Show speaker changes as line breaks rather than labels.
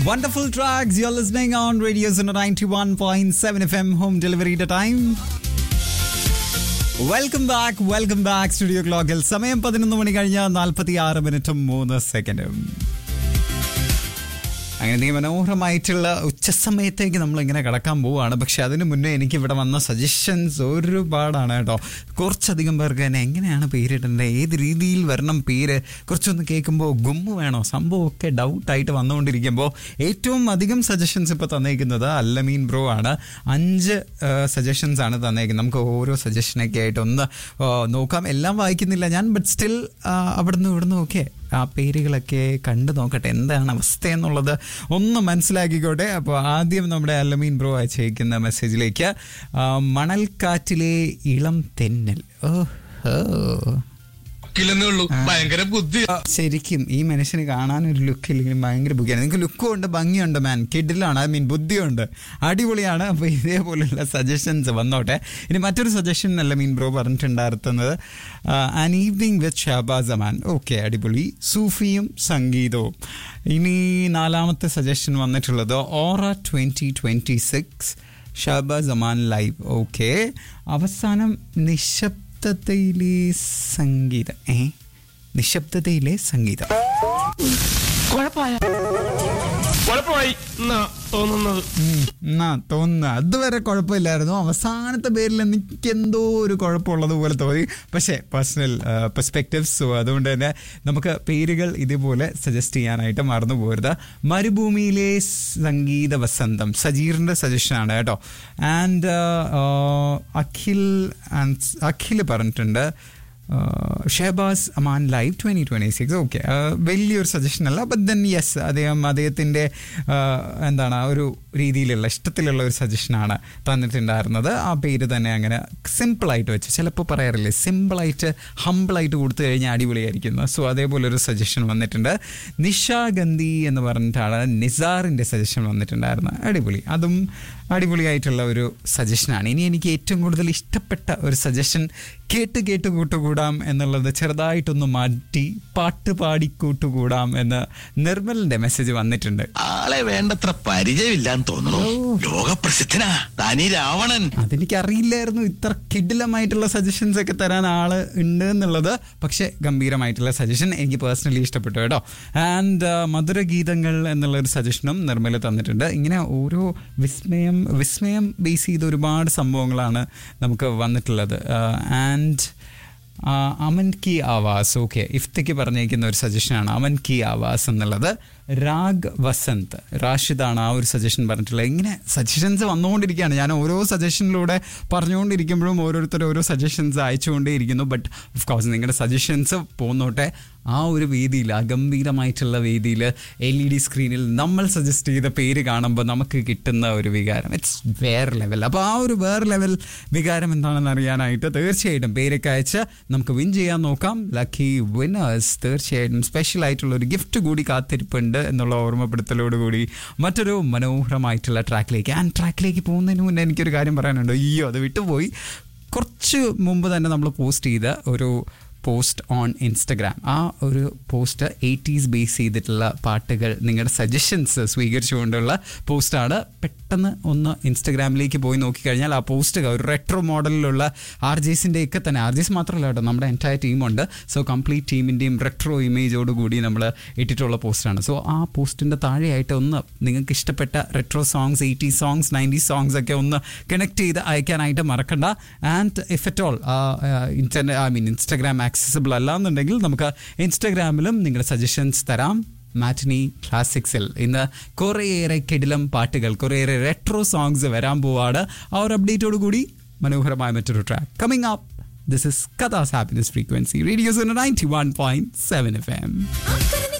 Wonderful tracks. You're listening on Radio Zone 91.7 FM home delivery the time. Welcome back welcome back studio ക്ലോക്കിൽ സമയം പതിനൊന്ന് മണി കഴിഞ്ഞ നാൽപ്പത്തി ആറ് മിനിറ്റും മൂന്ന് സെക്കൻഡും അങ്ങനെ നീ മനോഹരമായിട്ടുള്ള ഉച്ചസമയത്തേക്ക് നമ്മൾ ഇങ്ങനെ കിടക്കാൻ പോവുകയാണ് പക്ഷെ അതിന് മുന്നേ എനിക്ക് ഇവിടെ വന്ന സജഷൻസ് ഒരുപാടാണ് കേട്ടോ കുറച്ചധികം പേർക്ക് തന്നെ എങ്ങനെയാണ് പേരിടേണ്ടത് ഏത് രീതിയിൽ വരണം പേര് കുറച്ചൊന്ന് കേൾക്കുമ്പോൾ ഗുമ്മ് വേണോ സംഭവമൊക്കെ ഡൗട്ടായിട്ട് വന്നുകൊണ്ടിരിക്കുമ്പോൾ ഏറ്റവും അധികം സജഷൻസ് ഇപ്പോൾ തന്നേക്കുന്നത് അല്ലമീൻ ബ്രോ ആണ് അഞ്ച് സജഷൻസ് ആണ് തന്നേക്കുന്നത് നമുക്ക് ഓരോ സജഷനൊക്കെ ആയിട്ട് ഒന്ന് ആ, നോക്കാം എല്ലാം വായിക്കുന്നില്ല ഞാൻ ബട്ട് സ്റ്റിൽ അവിടുന്ന് ഇവിടുന്ന് ഒക്കെ ആ പേരുകളൊക്കെ കണ്ടു നോക്കട്ടെ എന്താണ് അവസ്ഥ എന്നുള്ളത് ഒന്ന് മനസ്സിലാക്കിക്കോട്ടെ അപ്പോൾ ആദ്യം നമ്മുടെ അല്ലമീൻ ബ്രോ അയച്ചേക്കുന്ന മെസ്സേജിലേക്ക് ആ, മണൽക്കാറ്റിലെ ഇളം തെന്നൽ ഓഹോ
കില്ലെന്നേ ഉള്ളൂ ഭയങ്കര ബുദ്ധി
ശരിക്കും ഈ മനുഷ്യന് കാണാനൊരു ലുക്ക് ഇല്ലെങ്കിലും ഭയങ്കര ബുദ്ധിയാണ് നിങ്ങൾക്ക് ലുക്കും ഉണ്ട് ഭംഗിയുണ്ട് മാൻ കിഡിലാണ് ഐ മീൻ ബുദ്ധിയുണ്ട് അടിപൊളിയാണ് അപ്പോൾ ഇതേപോലുള്ള സജഷൻസ് വന്നോട്ടെ ഇനി മറ്റൊരു സജഷൻ അല്ല മീൻ ബ്രോ പറഞ്ഞിട്ടുണ്ടായിരുന്നത് an evening with Shahbaz Aman okay അടിപൊളി സൂഫിയും സംഗീതവും ഇനി നാലാമത്തെ സജഷൻ വന്നിട്ടുള്ളത് aura twenty twenty six Shahbaz Aman live okay അവസാനം നിശബ്ദതയിലെ സംഗീതം ഏ നിശബ്ദതയിലെ സംഗീതം
കുഴപ്പമായി എന്നാ തോന്നുന്നത്
ഉം, എന്നാ തോന്നുന്നു അതുവരെ കുഴപ്പമില്ലായിരുന്നു അവസാനത്തെ പേരിൽ എനിക്ക് എന്തോ ഒരു കുഴപ്പമുള്ളത് പോലെ തോന്നി പക്ഷേ പേഴ്സണൽ പെർസ്പെക്റ്റീവ്സ് സോ അതുകൊണ്ട് തന്നെ നമുക്ക് പേരുകൾ ഇതുപോലെ സജസ്റ്റ് ചെയ്യാനായിട്ട് മറന്നു പോരുത് മരുഭൂമിയിലെ സംഗീത വസന്തം സജീറിന്റെ സജഷനാണ് കേട്ടോ ആൻഡ് അഖിൽ ആൻഡ് അഖിൽ പറഞ്ഞിട്ടുണ്ട് Shahbaz Aman live twenty twenty six okay വലിയൊരു സജഷൻ അല്ല ബട്ട് ദെൻ യെസ് അദ്ദേഹം അദ്ദേഹത്തിൻ്റെ എന്താണ് ആ ഒരു രീതിയിലുള്ള ഇഷ്ടത്തിലുള്ള ഒരു സജഷനാണ് തന്നിട്ടുണ്ടായിരുന്നത് ആ പേര് തന്നെ അങ്ങനെ സിമ്പിളായിട്ട് വെച്ച് ചിലപ്പോൾ പറയാറില്ലേ സിമ്പിളായിട്ട് ഹമ്പിളായിട്ട് കൊടുത്തു കഴിഞ്ഞാൽ അടിപൊളിയായിരിക്കുന്നു സോ അതേപോലെ ഒരു സജഷൻ വന്നിട്ടുണ്ട് നിഷാഗന്ധി എന്ന് പറഞ്ഞിട്ടാണ് നിസാറിൻ്റെ സജഷൻ വന്നിട്ടുണ്ടായിരുന്നത് അടിപൊളി അതും അടിപൊളിയായിട്ടുള്ള ഒരു സജഷനാണ് ഇനി എനിക്ക് ഏറ്റവും കൂടുതൽ ഇഷ്ടപ്പെട്ട ഒരു സജഷൻ കേട്ട് കേട്ട് കൂട്ടുകൂടാം എന്നുള്ളത് ചെറുതായിട്ടൊന്ന് മാറ്റി പാട്ട് പാടി കൂട്ടുകൂടാം എന്ന് നിർമ്മലിന്റെ മെസ്സേജ് വന്നിട്ടുണ്ട്
ആളെ വേണ്ടത്ര പരിചയമില്ലാന്ന് തോന്നുന്നു ലോകപ്രസിദ്ധനാ തനി രാവണൻ
അതെനിക്ക് അറിയില്ലായിരുന്നു ഇത്ര കിഡിലമായിട്ടുള്ള സജഷൻസ് ഒക്കെ തരാൻ ആള് ഉണ്ട് എന്നുള്ളത് പക്ഷെ ഗംഭീരമായിട്ടുള്ള സജഷൻ എനിക്ക് പേഴ്സണലി ഇഷ്ടപ്പെട്ടു കേട്ടോ ആൻഡ് മധുരഗീതങ്ങൾ എന്നുള്ള ഒരു സജഷനും നിർമ്മല തന്നിട്ടുണ്ട് ഇങ്ങനെ ഓരോ വിസ്മയം വിസ്മയം ബേസ് ചെയ്ത ഒരുപാട് സംഭവങ്ങളാണ് നമുക്ക് വന്നിട്ടുള്ളത് ആൻഡ് അമൻ കി ആവാസ് ഓക്കെ ഇഫ്തയ്ക്ക് പറഞ്ഞേക്കുന്ന ഒരു സജഷനാണ് അമൻ കി ആവാസ് എന്നുള്ളത് രാഗ് വസന്ത് റാഷിദാണ് ആ ഒരു സജഷൻ പറഞ്ഞിട്ടുള്ളത് ഇങ്ങനെ സജഷൻസ് വന്നുകൊണ്ടിരിക്കുകയാണ് ഞാൻ ഓരോ സജഷനിലൂടെ പറഞ്ഞുകൊണ്ടിരിക്കുമ്പോഴും ഓരോരുത്തർ ഓരോ സജഷൻസ് അയച്ചുകൊണ്ടേയിരിക്കുന്നു ബട്ട് ഓഫ് കോഴ്സ് നിങ്ങളുടെ സജഷൻസ് പോന്നോട്ടെ ആ ഒരു വേദിയിൽ അഗംഭീരമായിട്ടുള്ള വേദിയിൽ എൽ ഇ ഡി സ്ക്രീനിൽ നമ്മൾ സജസ്റ്റ് ചെയ്ത പേര് കാണുമ്പോൾ നമുക്ക് കിട്ടുന്ന ഒരു വികാരം ഇറ്റ്സ് വേറെ ലെവൽ അപ്പോൾ ആ ഒരു വേറെ ലെവൽ വികാരം എന്താണെന്ന് അറിയാനായിട്ട് തീർച്ചയായിട്ടും പേരൊക്കെ അയച്ച് നമുക്ക് വിൻ ചെയ്യാൻ നോക്കാം ലക്കി വിന്നേഴ്സ് തീർച്ചയായിട്ടും സ്പെഷ്യൽ ആയിട്ടുള്ള ഒരു ഗിഫ്റ്റ് കൂടി കാത്തിരിപ്പുണ്ട് എന്നുള്ള ഓർമ്മപ്പെടുത്തലോടുകൂടി മറ്റൊരു മനോഹരമായിട്ടുള്ള ട്രാക്കിലേക്ക് ആ ട്രാക്കിലേക്ക് പോകുന്നതിന് മുന്നേ എനിക്കൊരു കാര്യം പറയാനുണ്ട് അയ്യോ അത് വിട്ടുപോയി കുറച്ച് മുമ്പ് തന്നെ നമ്മൾ പോസ്റ്റ് ചെയ്ത ഒരു പോസ്റ്റ് ഓൺ ഇൻസ്റ്റഗ്രാം ആ ഒരു പോസ്റ്റ് എയ്റ്റീസ് ബേസ് ചെയ്തിട്ടുള്ള പാട്ടുകൾ നിങ്ങളുടെ സജഷൻസ് സ്വീകരിച്ചുകൊണ്ടുള്ള പോസ്റ്റാണ് പെട്ടെന്ന് ഒന്ന് ഇൻസ്റ്റഗ്രാമിലേക്ക് പോയി നോക്കിക്കഴിഞ്ഞാൽ ആ പോസ്റ്റ് ഒരു റെട്രോ മോഡലിലുള്ള ആർ ജെസിൻ്റെ ഒക്കെ തന്നെ ആർ ജെസ് മാത്രമല്ല കേട്ടോ നമ്മുടെ എൻറ്റയർ ടീമുണ്ട് സോ കംപ്ലീറ്റ് ടീമിൻ്റെയും റെട്രോ ഇമേജോട് കൂടി നമ്മൾ ഇട്ടിട്ടുള്ള പോസ്റ്റാണ് സോ ആ പോസ്റ്റിൻ്റെ താഴെയായിട്ട് ഒന്ന് നിങ്ങൾക്ക് ഇഷ്ടപ്പെട്ട retro songs eighty songs ninety songs ഒക്കെ ഒന്ന് കണക്ട് ചെയ്ത് അയക്കാനായിട്ട് മറക്കണ്ട and if at all internet I mean Instagram accessible അല്ലാന്നുണ്ടെങ്കിൽ നമുക്ക് ഇൻസ്റ്റാഗ്രാമിലും നിങ്ങളുടെ സജഷൻസ് തരാം മാറ്റിനി ക്ലാസിക്സിൽ ഇന്ന് കുറേയേറെ കിടിലം പാട്ടുകൾ കുറേയേറെ റെട്രോ സോങ്സ് വരാൻ പോവാണ് ആ ഒരു അപ്ഡേറ്റോട് കൂടി മനോഹരമായ മറ്റൊരു track coming up this is കഥാസ് happiness frequency radio's ninety one point seven F M
അക്കരെ